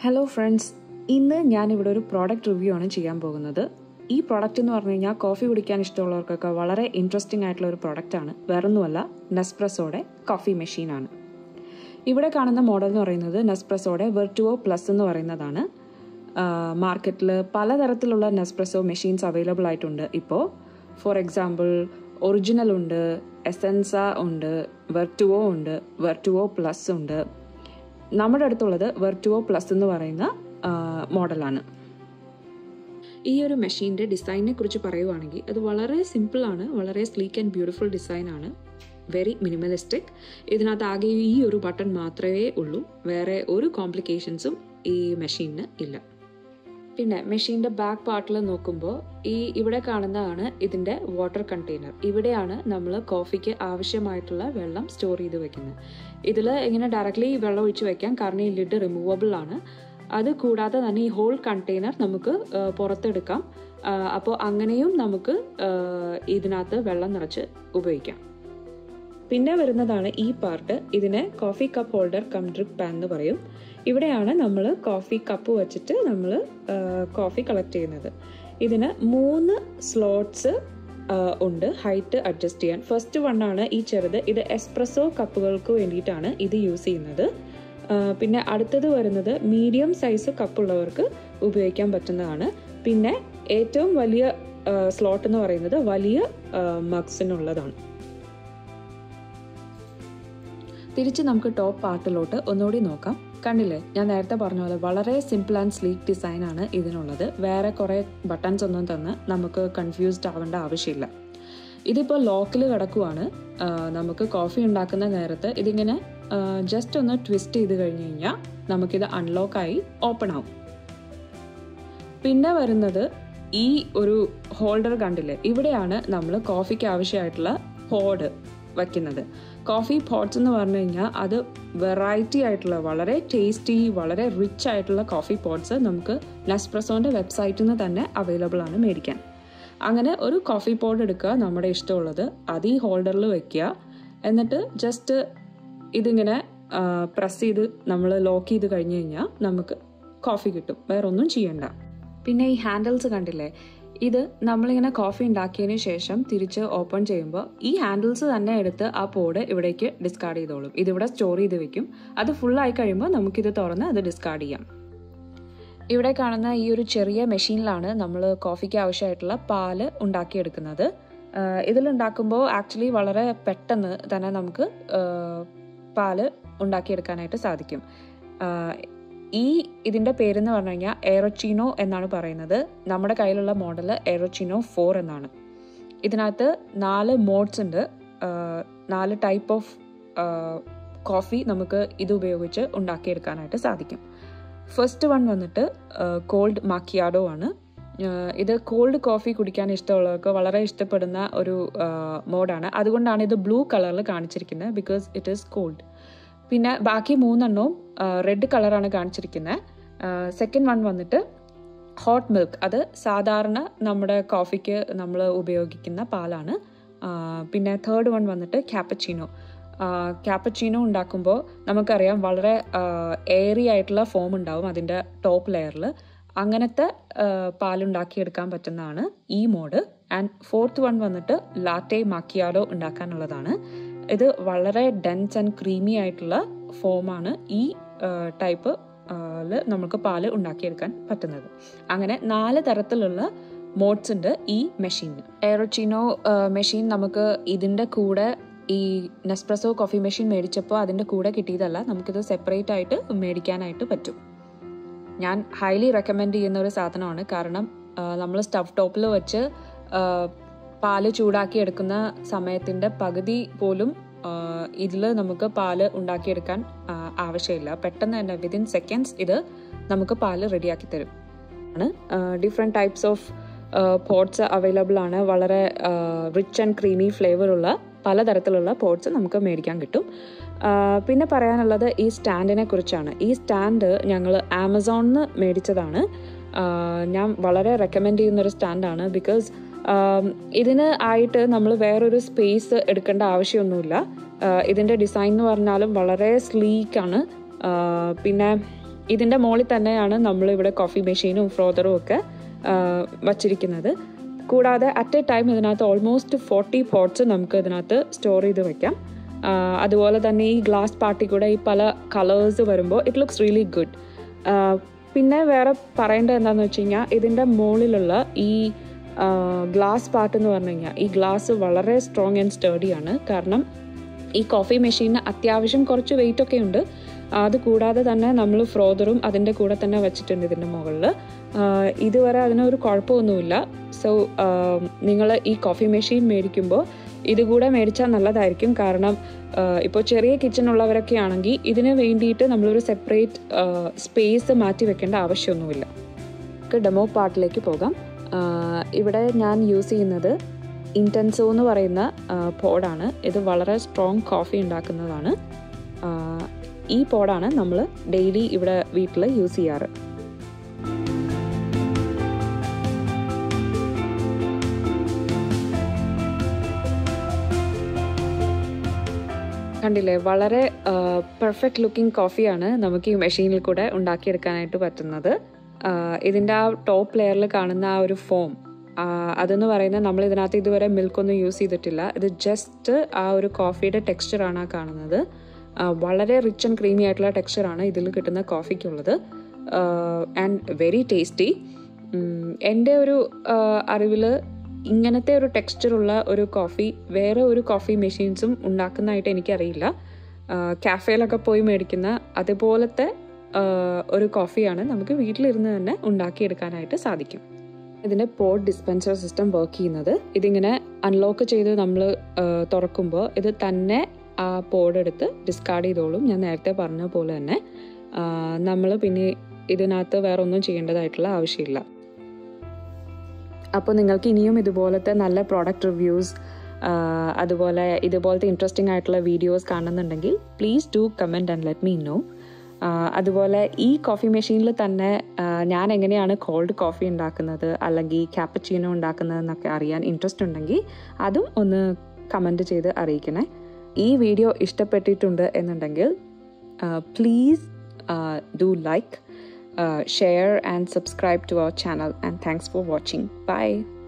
hello friends ഇന്ന് ഞാനിവിടെ ഒരു പ്രോഡക്റ്റ് റിവ്യൂ ആണ് ചെയ്യാൻ പോകുന്നത് ഈ പ്രോഡക്റ്റ് എന്ന് പറഞ്ഞു കഴിഞ്ഞാൽ കോഫി കുടിക്കാൻ ഇഷ്ടമുള്ളവർക്കൊക്കെ വളരെ ഇൻട്രസ്റ്റിംഗ് ആയിട്ടുള്ള ഒരു പ്രോഡക്റ്റ് ആണ് വേറൊന്നുമല്ല നെസ്പ്രസോയുടെ കോഫി മെഷീനാണ് ഇവിടെ കാണുന്ന മോഡൽ എന്ന് പറയുന്നത് നെസ്പ്രസോയുടെ വെർട്ടുവോ പ്ലസ് എന്ന് പറയുന്നതാണ് മാർക്കറ്റിൽ പലതരത്തിലുള്ള നെസ്പ്രസോ മെഷീൻസ് അവൈലബിൾ ആയിട്ടുണ്ട് ഇപ്പോൾ ഫോർ എക്സാമ്പിൾ ഒറിജിനൽ ഉണ്ട് എസെൻസ ഉണ്ട് വെർട്ടുവോ ഉണ്ട് വെർട്ടുവോ പ്ലസ് ഉണ്ട് നമ്മുടെ അടുത്തുള്ളത് വെർട്ടുവോ പ്ലസ് എന്ന് പറയുന്ന മോഡലാണ് ഈ ഒരു മെഷീൻ്റെ ഡിസൈനെ കുറിച്ച് പറയുവാണെങ്കിൽ അത് വളരെ സിമ്പിളാണ് വളരെ സ്ലീക്ക് ആൻഡ് ബ്യൂട്ടിഫുൾ ഡിസൈനാണ് വെരി മിനിമലിസ്റ്റിക് ഇതിനകത്ത് ആകെ ഈ ഒരു ബട്ടൺ മാത്രമേ ഉള്ളൂ വേറെ ഒരു കോംപ്ലിക്കേഷൻസും ഈ മെഷീനിന് ഇല്ല പിന്നെ മെഷീൻ്റെ ബാക്ക് പാർട്ടിൽ നോക്കുമ്പോൾ ഈ ഇവിടെ കാണുന്നതാണ് ഇതിൻ്റെ വാട്ടർ കണ്ടെയ്നർ ഇവിടെയാണ് നമ്മൾ കോഫിക്ക് ആവശ്യമായിട്ടുള്ള വെള്ളം സ്റ്റോർ ചെയ്ത് വെക്കുന്നത് ഇതിൽ ഇങ്ങനെ ഡയറക്റ്റ്ലി വെള്ളം ഒഴിച്ച് വെക്കാം കാരണം ഈ ലിഡ് റിമൂവബിൾ ആണ് അത് കൂടാതെ തന്നെ ഈ ഹോൾ കണ്ടെയ്നർ നമുക്ക് പുറത്തെടുക്കാം അപ്പോൾ അങ്ങനെയും നമുക്ക് ഇതിനകത്ത് വെള്ളം നിറച്ച് ഉപയോഗിക്കാം പിന്നെ വരുന്നതാണ് ഈ പാർട്ട് ഇതിനെ coffee cup holder cum drip pan എന്ന് പറയും ഇവിടെയാണ് നമ്മൾ കോഫി കപ്പ് വെച്ചിട്ട് നമ്മൾ കോഫി കളക്ട് ചെയ്യുന്നത് ഇതിന് മൂന്ന് സ്ലോട്ട്സ് ഉണ്ട് ഹൈറ്റ് അഡ്ജസ്റ്റ് ചെയ്യാൻ ഫസ്റ്റ് വൺ ആണ് ഈ ചെറുത് ഇത് എസ്പ്രസോ കപ്പുകൾക്ക് വേണ്ടിയിട്ടാണ് ഇത് യൂസ് ചെയ്യുന്നത് പിന്നെ അടുത്തത് വരുന്നത് മീഡിയം സൈസ് കപ്പുള്ളവർക്ക് ഉപയോഗിക്കാൻ പറ്റുന്നതാണ് പിന്നെ ഏറ്റവും വലിയ സ്ലോട്ട് എന്ന് പറയുന്നത് വലിയ മഗ്സിനുള്ളതാണ് തിരിച്ച് നമുക്ക് ടോപ്പ് പാർട്ടിലോട്ട് ഒന്നുകൂടി നോക്കാം കണ്ടില്ലേ ഞാൻ നേരത്തെ പറഞ്ഞ പോലെ വളരെ സിമ്പിൾ ആൻഡ് സ്ലീക്ക് ഡിസൈൻ ആണ് ഇതിനുള്ളത് വേറെ കുറേ ബട്ടൺസ് ഒന്നും തന്ന് നമുക്ക് കൺഫ്യൂസ്ഡ് ആവേണ്ട ആവശ്യമില്ല ഇതിപ്പോൾ ലോക്കിൽ കിടക്കുവാണ് നമുക്ക് കോഫി ഉണ്ടാക്കുന്ന നേരത്ത് ഇതിങ്ങനെ ജസ്റ്റ് ഒന്ന് ട്വിസ്റ്റ് ചെയ്ത് കഴിഞ്ഞ് കഴിഞ്ഞാൽ നമുക്കിത് അൺലോക്കായി ഓപ്പൺ ആവും പിന്നെ വരുന്നത് ഈ ഒരു ഹോൾഡർ കണ്ടില്ലേ ഇവിടെയാണ് നമ്മൾ കോഫിക്ക് ആവശ്യമായിട്ടുള്ള ഹോഡ് വയ്ക്കുന്നത് കോഫി പോട്ട്സ് എന്ന് പറഞ്ഞു കഴിഞ്ഞാൽ അത് വെറൈറ്റി ആയിട്ടുള്ള വളരെ ടേസ്റ്റി വളരെ റിച്ച് ആയിട്ടുള്ള കോഫി പോട്ട്സ് നമുക്ക് നെസ്പ്രസോൻ്റെ വെബ്സൈറ്റിൽ നിന്ന് തന്നെ അവൈലബിൾ ആണ് മേടിക്കാൻ അങ്ങനെ ഒരു കോഫി പോട്ട് എടുക്കുക നമ്മുടെ ഇഷ്ടമുള്ളത് അത് ഈ ഹോൾഡറിൽ വെക്കുക എന്നിട്ട് ജസ്റ്റ് ഇതിങ്ങനെ പ്രസ് ചെയ്ത് നമ്മൾ ലോക്ക് ചെയ്ത് കഴിഞ്ഞ് കഴിഞ്ഞാൽ നമുക്ക് കോഫി കിട്ടും വേറെ ഒന്നും ചെയ്യണ്ട പിന്നെ ഈ ഹാൻഡിൽസ് കണ്ടില്ലേ ഇത് നമ്മളിങ്ങനെ കോഫി ഉണ്ടാക്കിയതിന് ശേഷം തിരിച്ച് ഓപ്പൺ ചെയ്യുമ്പോൾ ഈ ഹാൻഡിൽസ് തന്നെ എടുത്ത് ആ പോഡ് ഇവിടേക്ക് ഡിസ്കാർഡ് ചെയ്തോളും ഇതിവിടെ സ്റ്റോർ ചെയ്ത് വെക്കും അത് ഫുള്ളായി കഴിയുമ്പോൾ നമുക്കിത് തുറന്ന് അത് ഡിസ്കാർഡ് ചെയ്യാം ഇവിടെ കാണുന്ന ഈ ഒരു ചെറിയ മെഷീനിലാണ് നമ്മൾ കോഫിക്ക് ആവശ്യമായിട്ടുള്ള പാല് ഉണ്ടാക്കിയെടുക്കുന്നത് ഇതിലുണ്ടാക്കുമ്പോൾ ആക്ച്വലി വളരെ പെട്ടെന്ന് തന്നെ നമുക്ക് പാല് ഉണ്ടാക്കിയെടുക്കാനായിട്ട് സാധിക്കും ഈ ഇതിൻ്റെ പേരെന്ന് പറഞ്ഞു കഴിഞ്ഞാൽ എയറോച്ചിനോ എന്നാണ് പറയുന്നത് നമ്മുടെ കയ്യിലുള്ള മോഡൽ എയറോച്ചിനോ ഫോർ എന്നാണ് ഇതിനകത്ത് നാല് മോഡ്സ് ഉണ്ട് നാല് ടൈപ്പ് ഓഫ് കോഫി നമുക്ക് ഇത് ഉപയോഗിച്ച് ഉണ്ടാക്കിയെടുക്കാനായിട്ട് സാധിക്കും ഫസ്റ്റ് വൺ വന്നിട്ട് കോൾഡ് മാക്കിയാഡോ ആണ് ഇത് കോൾഡ് കോഫി കുടിക്കാൻ ഇഷ്ടമുള്ളവർക്ക് വളരെ ഇഷ്ടപ്പെടുന്ന ഒരു മോഡാണ് അതുകൊണ്ടാണ് ഇത് ബ്ലൂ കളറിൽ കാണിച്ചിരിക്കുന്നത് ബിക്കോസ് ഇറ്റ് ഈസ് കോൾഡ് പിന്നെ ബാക്കി മൂന്നെണ്ണവും റെഡ് കളറാണ് കാണിച്ചിരിക്കുന്നത് സെക്കൻഡ് വൺ വന്നിട്ട് ഹോട്ട് മിൽക്ക് അത് സാധാരണ നമ്മുടെ കോഫിക്ക് നമ്മൾ ഉപയോഗിക്കുന്ന പാലാണ് പിന്നെ തേർഡ് വൺ വന്നിട്ട് ക്യാപ്പച്ചീനോ ക്യാപ്പച്ചീനോ ഉണ്ടാക്കുമ്പോൾ നമുക്കറിയാം വളരെ എയറി ആയിട്ടുള്ള ഫോം ഉണ്ടാവും അതിൻ്റെ ടോപ്പ് ലെയറിൽ അങ്ങനത്തെ പാലുണ്ടാക്കിയെടുക്കാൻ പറ്റുന്നതാണ് ഈ മോഡ് ആൻഡ് ഫോർത്ത് വൺ വന്നിട്ട് ലാറ്റെ മാക്കിയാഡോ ഉണ്ടാക്കാനുള്ളതാണ് ഇത് വളരെ ഡെൻസ് ആൻഡ് ക്രീമി ആയിട്ടുള്ള ഫോമാണ് ഈ ടൈപ്പ് നമുക്ക് പാല് ഉണ്ടാക്കിയെടുക്കാൻ പറ്റുന്നത് അങ്ങനെ നാല് തരത്തിലുള്ള മോഡ്സ് ഉണ്ട് ഈ മെഷീനിൽ എയറോച്ചിനോ മെഷീൻ നമുക്ക് ഇതിൻ്റെ കൂടെ ഈ നെസ്പ്രസോ കോഫി മെഷീൻ മേടിച്ചപ്പോൾ അതിൻ്റെ കൂടെ കിട്ടിയതല്ല നമുക്കിത് സെപ്പറേറ്റ് ആയിട്ട് മേടിക്കാനായിട്ട് പറ്റും ഞാൻ ഹൈലി റെക്കമെൻഡ് ചെയ്യുന്ന ഒരു സാധനമാണ് കാരണം നമ്മൾ സ്റ്റവ് ടോപ്പിൽ വെച്ച് പാല് ചൂടാക്കി എടുക്കുന്ന സമയത്തിൻ്റെ പകുതി പോലും ഇതിൽ നമുക്ക് പാല് ഉണ്ടാക്കിയെടുക്കാൻ ആവശ്യമില്ല പെട്ടെന്ന് തന്നെ വിതിൻ സെക്കൻഡ്സ് ഇത് നമുക്ക് പാല് റെഡിയാക്കി തരും ആണ് different types of pods available ആണ് വളരെ റിച്ച് ആൻഡ് ക്രീമി ഫ്ലേവറുള്ള പലതരത്തിലുള്ള പോട്ട്സ് നമുക്ക് മേടിക്കാൻ കിട്ടും പിന്നെ പറയാനുള്ളത് ഈ സ്റ്റാൻഡിനെ കുറിച്ചാണ് ഈ സ്റ്റാൻഡ് ഞങ്ങൾ ആമസോണിൽ നിന്ന് മേടിച്ചതാണ് ഞാൻ വളരെ റെക്കമെൻഡ് ചെയ്യുന്നൊരു സ്റ്റാൻഡാണ് ബിക്കോസ് ഇതിന് ആയിട്ട് നമ്മൾ വേറൊരു സ്പേസ് എടുക്കേണ്ട ആവശ്യമൊന്നുമില്ല ഇതിൻ്റെ ഡിസൈൻ എന്ന് പറഞ്ഞാലും വളരെ സ്ലീക്കാണ് പിന്നെ ഇതിൻ്റെ മുകളിൽ തന്നെയാണ് നമ്മളിവിടെ കോഫി മെഷീനും ഫ്രോദറും ഒക്കെ ആ, വച്ചിരിക്കുന്നത് കൂടാതെ അറ്റ് എ ടൈം ഇതിനകത്ത് ഓൾമോസ്റ്റ് ഫോർട്ടി പോട്ട്സ് നമുക്ക് ഇതിനകത്ത് സ്റ്റോർ ചെയ്ത് വെക്കാം ആ, അതുപോലെ തന്നെ ഈ ഗ്ലാസ് പാർട്ടി കൂടെ ഈ പല കളേഴ്സ് വരുമ്പോൾ ഇറ്റ് ലുക്സ് റിയലി ഗുഡ് പിന്നെ വേറെ പറയേണ്ടത് എന്താണെന്ന് വെച്ച് കഴിഞ്ഞാൽ ഇതിൻ്റെ മുകളിലുള്ള ഈ ഗ്ലാസ് പാർട്ട് എന്ന് പറഞ്ഞു കഴിഞ്ഞാൽ ഈ ഗ്ലാസ് വളരെ സ്ട്രോങ് ആൻഡ് സ്റ്റേഡിയാണ് കാരണം ഈ കോഫി മെഷീനിന് അത്യാവശ്യം കുറച്ച് വെയിറ്റ് ഒക്കെ ഉണ്ട് അത് കൂടാതെ തന്നെ നമ്മൾ ഫ്രോദറും അതിൻ്റെ കൂടെ തന്നെ വെച്ചിട്ടുണ്ട് ഇതിൻ്റെ മുകളിൽ ഇതുവരെ അതിനൊരു കുഴപ്പമൊന്നുമില്ല സോ നിങ്ങൾ ഈ കോഫി മെഷീൻ മേടിക്കുമ്പോൾ ഇതുകൂടെ മേടിച്ചാൽ നല്ലതായിരിക്കും കാരണം ഇപ്പോൾ ചെറിയ കിച്ചൺ ഉള്ളവരൊക്കെ ആണെങ്കിൽ ഇതിന് വേണ്ടിയിട്ട് നമ്മളൊരു സെപ്പറേറ്റ് സ്പേസ് മാറ്റി വെക്കേണ്ട ആവശ്യമൊന്നുമില്ല നമുക്ക് ഡെമോ പാർട്ടിലേക്ക് പോകാം ആഹ് ഇവിടെ ഞാൻ യൂസ് ചെയ്യുന്നത് ഇൻറ്റൻസോ എന്ന് പറയുന്ന പോഡാണ് ഇത് വളരെ സ്ട്രോങ് കോഫി ഉണ്ടാക്കുന്നതാണ് ആഹ് ഈ പോഡാണ് നമ്മൾ ഡെയിലി ഇവിടെ വീട്ടിൽ യൂസ് ചെയ്യാറ് കണ്ടില്ലേ വളരെ പെർഫെക്റ്റ് ലുക്കിംഗ് കോഫിയാണ് നമുക്ക് ഈ മെഷീനിൽ കൂടെ ഉണ്ടാക്കിയെടുക്കാനായിട്ട് പറ്റുന്നത് ആഹ് ഇതിൻ്റെ ആ ടോപ്പ് ലെയറിൽ കാണുന്ന ആ ഒരു ഫോം അതെന്ന് പറയുന്നത് നമ്മൾ ഇതിനകത്ത് ഇതുവരെ മിൽക്കൊന്നും യൂസ് ചെയ്തിട്ടില്ല ഇത് ജസ്റ്റ് ആ ഒരു കോഫിയുടെ ടെക്സ്ചറാണ് ആ കാണുന്നത് ആഹ് വളരെ റിച്ച് ആൻഡ് ക്രീമി ആയിട്ടുള്ള ടെക്സ്ചറാണ് ഇതിൽ കിട്ടുന്ന കോഫിക്കുള്ളത് ആൻഡ് വെരി ടേസ്റ്റി എൻ്റെ ഒരു അറിവിൽ ഇങ്ങനത്തെ ഒരു ടെക്സ്ചറുള്ള ഒരു കോഫി വേറെ ഒരു കോഫി മെഷീൻസും ഉണ്ടാക്കുന്നതായിട്ട് എനിക്കറിയില്ല കാഫേയിലൊക്കെ പോയി മേടിക്കുന്ന അതുപോലത്തെ ആ, ഒരു കോഫിയാണ് നമുക്ക് വീട്ടിലിരുന്ന് തന്നെ ഉണ്ടാക്കിയെടുക്കാനായിട്ട് സാധിക്കും ഇതിൻ്റെ പോഡ് ഡിസ്പെൻസർ സിസ്റ്റം വർക്ക് ചെയ്യുന്നത് ഇതിങ്ങനെ അൺലോക്ക് ചെയ്ത് നമ്മൾ തുറക്കുമ്പോൾ ഇത് തന്നെ ആ പോഡ് എടുത്ത് ഡിസ്കാർഡ് ചെയ്തോളും ഞാൻ നേരത്തെ പറഞ്ഞ പോലെ തന്നെ നമ്മൾ പിന്നെ ഇതിനകത്ത് വേറെ ഒന്നും ചെയ്യേണ്ടതായിട്ടുള്ള ആവശ്യമില്ല അപ്പോൾ നിങ്ങൾക്ക് ഇനിയും ഇതുപോലത്തെ നല്ല പ്രോഡക്റ്റ് റിവ്യൂസ് അതുപോലെ ഇതുപോലത്തെ ഇൻട്രസ്റ്റിംഗ് ആയിട്ടുള്ള വീഡിയോസ് കാണുന്നുണ്ടെങ്കിൽ please do comment and let me know അതുപോലെ ഈ കോഫി മെഷീനിൽ തന്നെ ആ, ഞാൻ എങ്ങനെയാണ് കോൾഡ് കോഫി ഉണ്ടാക്കുന്നത് അല്ലെങ്കിൽ ക്യാപ്പച്ചീനോ ഉണ്ടാക്കുന്നതെന്നൊക്കെ അറിയാൻ ഇൻട്രസ്റ്റ് ഉണ്ടെങ്കിൽ അതും ഒന്ന് കമൻറ്റ് ചെയ്ത് അറിയിക്കണേ ഈ വീഡിയോ ഇഷ്ടപ്പെട്ടിട്ടുണ്ട് എന്നുണ്ടെങ്കിൽ please do like share and subscribe to our channel and thanks for watching bye